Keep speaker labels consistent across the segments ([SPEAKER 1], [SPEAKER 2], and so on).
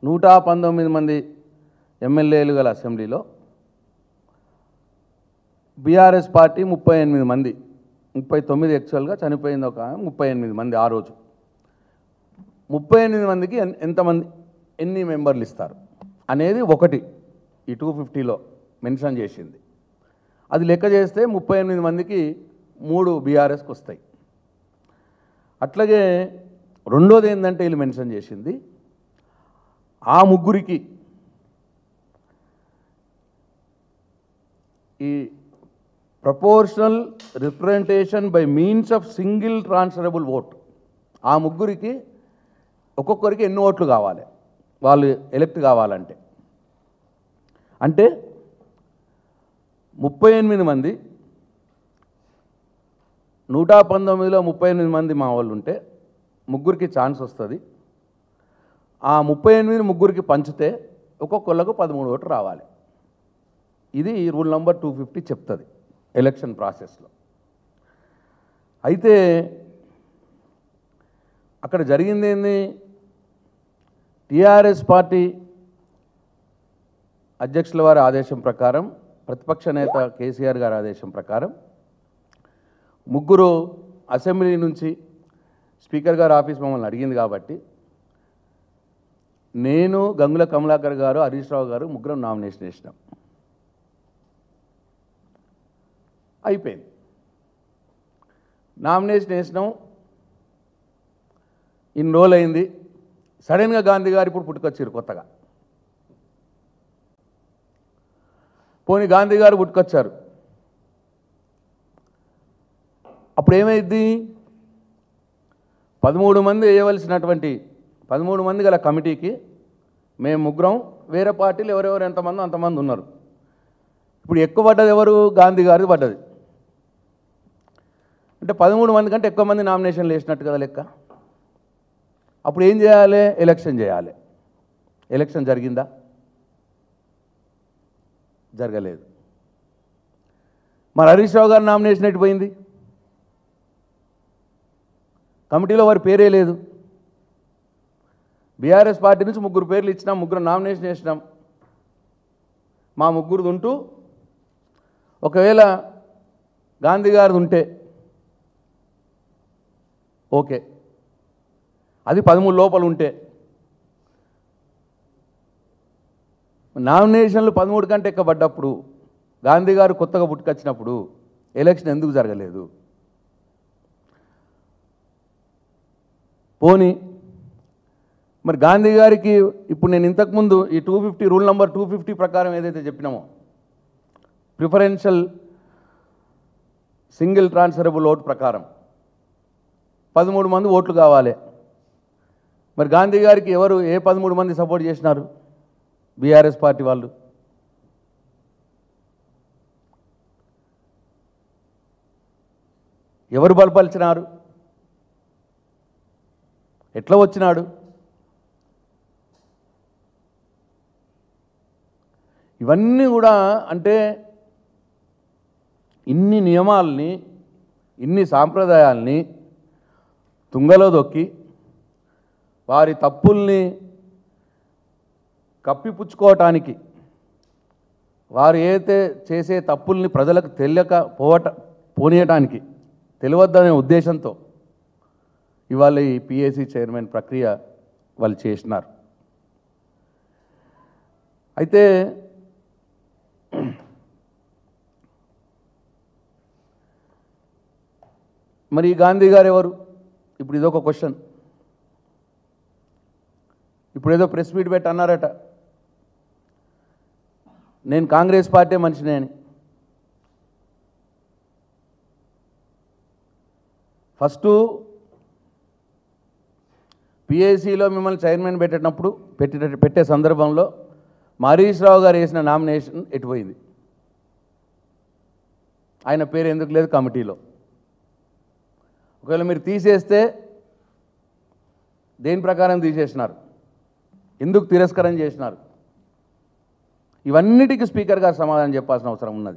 [SPEAKER 1] నూట పంతొమ్మిది మంది ఎమ్మెల్యేలు గల అసెంబ్లీలో బీఆర్ఎస్ పార్టీ ముప్పై ఎనిమిది మంది ముప్పై తొమ్మిది యాక్చువల్గా చనిపోయింది ఒక ఆమె, ముప్పై ఎనిమిది మంది ఆ రోజు ముప్పై ఎనిమిది మందికి ఎన్- ఎంతమంది ఎన్ని మెంబర్లు ఇస్తారు అనేది ఒకటి ఈ టూ ఫిఫ్టీలో మెన్షన్ చేసింది అది లెక్క చేస్తే ముప్పై ఎనిమిది మందికి మూడు బీఆర్ఎస్కి వస్తాయి అట్లాగే రెండోది ఏంటంటే వీళ్ళు మెన్షన్ చేసింది ఆ ముగ్గురికి ఈ proportional representation by means of single transferable vote ఆ ముగ్గురికి ఒక్కొక్కరికి ఎన్ని ఓట్లు కావాలి వాళ్ళు ఎలక్ట్ కావాలంటే అంటే ముప్పై ఎనిమిది మంది నూట పంతొమ్మిదిలో ముప్పై ఎనిమిది మంది మా వాళ్ళు ఉంటే ముగ్గురికి ఛాన్స్ వస్తుంది ఆ ముప్పై ఎనిమిది ముగ్గురికి పంచితే ఒక్కొక్కళ్ళకు పదమూడు ఓట్లు రావాలి ఇది రూల్ నంబర్ టూ ఫిఫ్టీ చెప్తుంది ఎలక్షన్ ప్రాసెస్లో అయితే అక్కడ జరిగింది ఏంది టీఆర్ఎస్ పార్టీ అధ్యక్షుల వారి ఆదేశం ప్రకారం ప్రతిపక్ష నేత కేసీఆర్ గారి ఆదేశం ప్రకారం ముగ్గురు అసెంబ్లీ నుంచి స్పీకర్ గారు ఆఫీస్ మమ్మల్ని అడిగింది కాబట్టి నేను గంగుల కమలాకర్ గారు హరీష్ రావు గారు ముగ్గురం నామినేషన్ వేసినాం అయిపోయింది నామినేషన్ వేసినాం ఇన్ని రోజులు అయింది సడన్గా గాంధీ గారు ఇప్పుడు పుట్టుకొచ్చారు కొత్తగా పోనీ గాంధీ గారు పుట్టుకొచ్చారు అప్పుడు ఏమైంది పదమూడు మంది వేయవలసినటువంటి పదమూడు మంది గల కమిటీకి మేము ముగ్గురం వేరే పార్టీలు ఎవరెవరు ఎంతమంది అంతమంది ఉన్నారు ఇప్పుడు ఎక్కువ పడ్డది ఎవరు గాంధీ గారిది పడ్డది అంటే పదమూడు మంది కంటే ఎక్కువ మంది నామినేషన్లు వేసినట్టు కదా లెక్క అప్పుడు ఏం చేయాలి ఎలక్షన్ చేయాలి ఎలక్షన్ జరిగిందా జరగలేదు మరి హరీష్ రావు గారి నామినేషన్ ఎటుపోయింది కమిటీలో వారి పేరే లేదు బీఆర్ఎస్ పార్టీ నుంచి ముగ్గురు పేర్లు ఇచ్చినాం ముగ్గురు నామినేషన్ వేసినాం మా ముగ్గురుది ఉంటూ ఒకవేళ గాంధీ గారిది ఉంటే ఓకే అది పదమూడు లోపల ఉంటే నామినేషన్లు పదమూడు కంటే ఎక్కబడ్డప్పుడు గాంధీ గారు కొత్తగా పుట్టుకొచ్చినప్పుడు ఎలక్షన్ ఎందుకు జరగలేదు పోనీ మరి గాంధీ గారికి ఇప్పుడు నేను ఇంతకుముందు ఈ two fifty rule number two fifty ప్రకారం ఏదైతే చెప్పినామో ప్రిఫరెన్షియల్ సింగిల్ ట్రాన్స్ఫరబుల్ ఓట్ ప్రకారం పదమూడు మంది ఓట్లు కావాలి మరి గాంధీ గారికి ఎవరు ఏ పదమూడు మంది సపోర్ట్ చేసినారు బీఆర్ఎస్ పార్టీ వాళ్ళు ఎవరు బలపలిచినారు ఎట్లా వచ్చినాడు ఇవన్నీ కూడా అంటే ఇన్ని నియమాల్ని ఇన్ని సాంప్రదాయాల్ని తుంగలో దొక్కి వారి తప్పుల్ని కప్పిపుచ్చుకోవటానికి వారు ఏదైతే చేసే తప్పుల్ని ప్రజలకు తెలియక పోవట పోనీయటానికి తెలియవద్దనే ఉద్దేశంతో ఇవాళ ఈ పిఏసీ చైర్మన్ ప్రక్రియ వాళ్ళు చేసినారు అయితే మరి ఈ గాంధీ గారు ఎవరు ఇప్పుడు ఇదొక క్వశ్చన్ ఇప్పుడు ఏదో ప్రెస్ మీట్ పెట్టి అన్నారట నేను కాంగ్రెస్ పార్టీ మనిషినే అని ఫస్ట్ పిఏసీలో మిమ్మల్ని చైర్మన్ పెట్టేటప్పుడు పెట్టే పెట్టే సందర్భంలో హరీష్ రావు గారు వేసిన నామినేషన్ ఎటుపోయింది ఆయన పేరు ఎందుకు లేదు కమిటీలో ఒకవేళ మీరు తీసేస్తే దేని ప్రకారం తీసేసినారు ఎందుకు తిరస్కరణ చేసినారు ఇవన్నిటికీ స్పీకర్ గారు సమాధానం చెప్పాల్సిన అవసరం ఉన్నది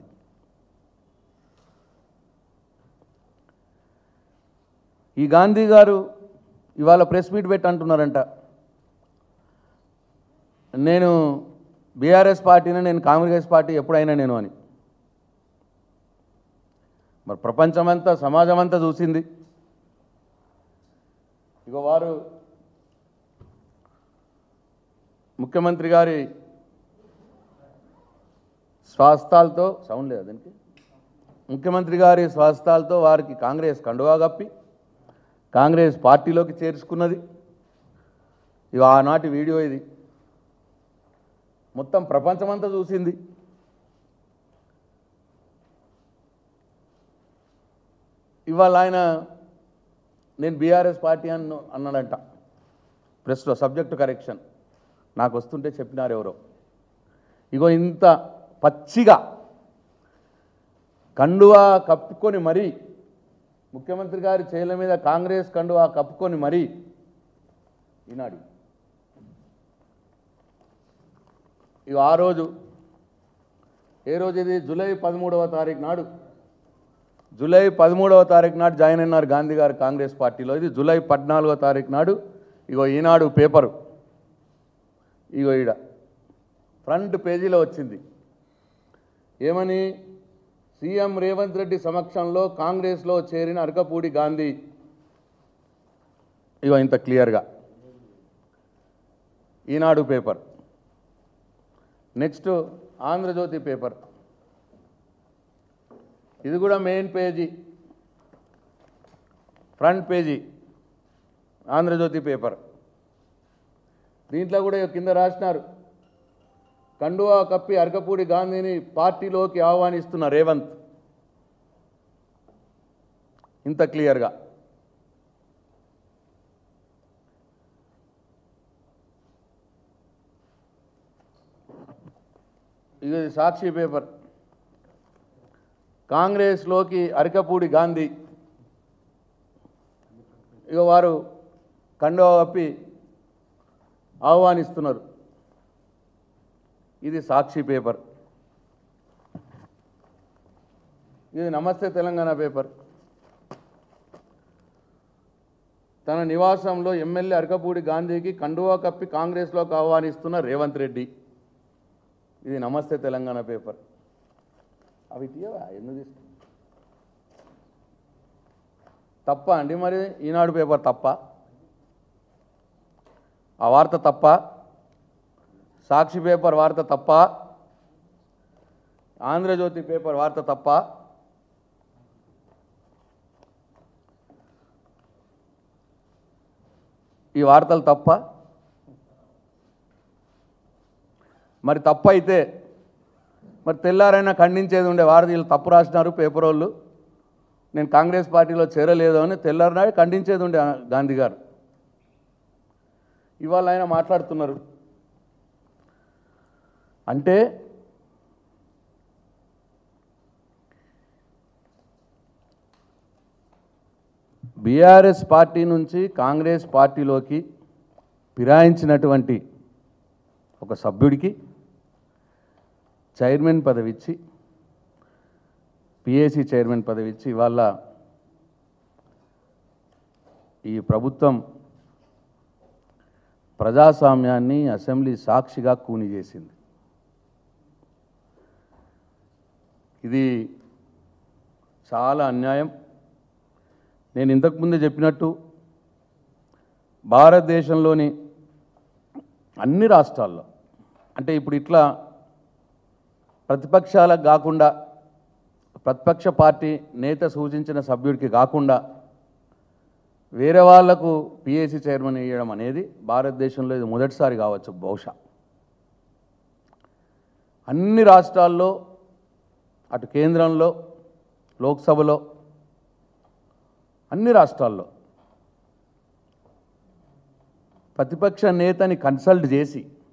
[SPEAKER 1] ఈ గాంధీ గారు ఇవాళ ప్రెస్ మీట్ పెట్టి అంటున్నారంట నేను బీఆర్ఎస్ పార్టీని నేను కాంగ్రెస్ పార్టీ ఎప్పుడైనా నేను అని మరి ప్రపంచమంతా సమాజమంతా చూసింది ఇక వారు ముఖ్యమంత్రి గారి స్వాస్థాలతో సౌండ్ లేదు దానికి ముఖ్యమంత్రి గారి స్వాస్థాలతో వారికి కాంగ్రెస్ కండువా కప్పి కాంగ్రెస్ పార్టీలోకి చేర్చుకున్నది ఇక ఆనాటి వీడియో ఇది మొత్తం ప్రపంచమంతా చూసింది ఇవాళ ఆయన నేను బీఆర్ఎస్ పార్టీ అన్న అన్నాడంట ప్రెస్లో సబ్జెక్ట్ కరెక్షన్ నాకు వస్తుంటే చెప్పినారు ఎవరో ఇగో ఇంత పచ్చిగా కండువా కప్పుకొని మరీ ముఖ్యమంత్రి గారి చేతుల మీద కాంగ్రెస్ కండువా కప్పుకొని మరీ ఈనాడు ఇక ఆ రోజు ఏ రోజు ఇది జూలై పదమూడవ తారీఖు నాడు జూలై పదమూడవ తారీఖు నాడు జాయిన్ అయినారు గాంధీ గారు కాంగ్రెస్ పార్టీలో ఇది జూలై పద్నాలుగో తారీఖు నాడు ఇగో ఈనాడు పేపరు ఇగో ఈడ ఫ్రంట్ పేజీలో వచ్చింది ఏమని సీఎం రేవంత్ రెడ్డి సమక్షంలో కాంగ్రెస్లో చేరిన అరకపూడి గాంధీ ఇగో ఇంత క్లియర్గా Eenadu paper next Andhrajyothi paper ఇది కూడా main page front page Andhrajyothi paper దీంట్లో కూడా ఇగో కింద రాసినారు కండువా కప్పి అరకపూడి గాంధీని పార్టీలోకి ఆహ్వానిస్తున్న రేవంత్ ఇంత క్లియర్గా ఇది సాక్షి పేపర్ కాంగ్రెస్లోకి అరకపూడి గాంధీ ఇక వారు కండువా కప్పి ఆహ్వానిస్తున్నారు ఇది సాక్షి పేపర్ ఇది నమస్తే తెలంగాణ పేపర్ తన నివాసంలో ఎమ్మెల్యే అరకపూడి గాంధీకి కండువా కప్పి కాంగ్రెస్లోకి ఆహ్వానిస్తున్న రేవంత్ రెడ్డి ఇది నమస్తే తెలంగాణ పేపర్ అవి తీయవా ఎందుకు తీసు తప్ప అండి మరి ఈనాడు పేపర్ తప్ప ఆ వార్త తప్ప సాక్షి పేపర్ వార్త తప్ప ఆంధ్రజ్యోతి పేపర్ వార్త తప్ప ఈ వార్తలు తప్ప మరి తప్ప అయితే మరి తెల్లారైనా ఖండించేది ఉండే వారు వీళ్ళు తప్పు రాసినారు పేపర్ వాళ్ళు నేను కాంగ్రెస్ పార్టీలో చేరలేదు అని తెల్లారినాడు ఖండించేది ఉండే ఆ గాంధీ గారు ఇవాళ ఆయన మాట్లాడుతున్నారు అంటే బీఆర్ఎస్ పార్టీ నుంచి కాంగ్రెస్ పార్టీలోకి ఫిరాయించినటువంటి ఒక సభ్యుడికి చైర్మన్ పదవి ఇచ్చి పిఏసి చైర్మన్ పదవి ఇచ్చి ఇవాళ ఈ ప్రభుత్వం ప్రజాస్వామ్యాన్ని అసెంబ్లీ సాక్షిగా కూని చేసింది ఇది చాలా అన్యాయం నేను ఇంతకుముందే చెప్పినట్టు భారతదేశంలోని అన్ని రాష్ట్రాల్లో అంటే ఇప్పుడు ఇట్లా ప్రతిపక్షాలకు కాకుండా ప్రతిపక్ష పార్టీ నేత సూచించిన సభ్యుడికి కాకుండా వేరే వాళ్లకు పిఏసీ చైర్మన్ ఇవ్వడం అనేది భారతదేశంలో ఇది మొదటిసారి కావచ్చు బహుశా అన్ని రాష్ట్రాల్లో అటు కేంద్రంలో లోక్సభలో అన్ని రాష్ట్రాల్లో ప్రతిపక్ష నేతని కన్సల్ట్ చేసి